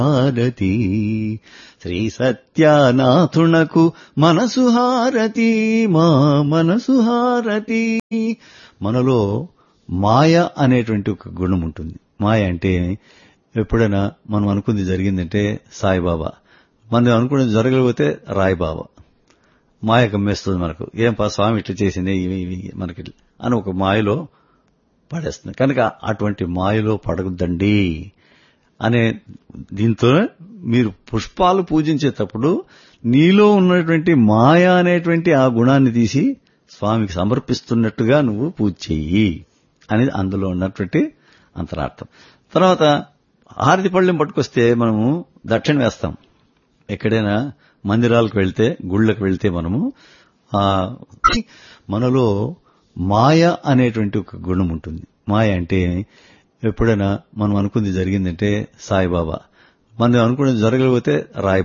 హారతి శ్రీ సత్యానాథునకు మనసు హారతి మా మనసు హారతి మనలో మాయ అనేటువంటి ఒక గుణం ఉంటుంది మాయ అంటే ఎప్పుడైనా మనం అనుకుంది జరిగిందంటే సాయిబాబా మనం అనుకున్నది జరగకపోతే రాయిబాబా మాయ కమ్మేస్తుంది మనకు ఏం పా స్వామి ఇట్లా చేసింది ఇవి ఇవి మనకి అని ఒక మాయలో పడేస్తుంది కనుక అటువంటి మాయలో పడగద్దండి అనే దీంతో మీరు పుష్పాలు పూజించేటప్పుడు నీలో ఉన్నటువంటి మాయ అనేటువంటి ఆ గుణాన్ని తీసి స్వామికి సమర్పిస్తున్నట్టుగా నువ్వు పూజ చెయ్యి అనేది అందులో ఉన్నటువంటి అంతరార్థం తర్వాత హారతి పళ్ళెం పట్టుకొస్తే మనము దక్షిణ వేస్తాం ఎక్కడైనా మందిరాలకు వెళ్తే గుళ్ళకు వెళ్తే మనము ఆ మనలో మాయ అనేటువంటి ఒక గుణం ఉంటుంది మాయ అంటే ఎప్పుడైనా మనం అనుకుంది జరిగిందంటే సాయిబాబా మనం అనుకున్నది జరగకపోతే రాయి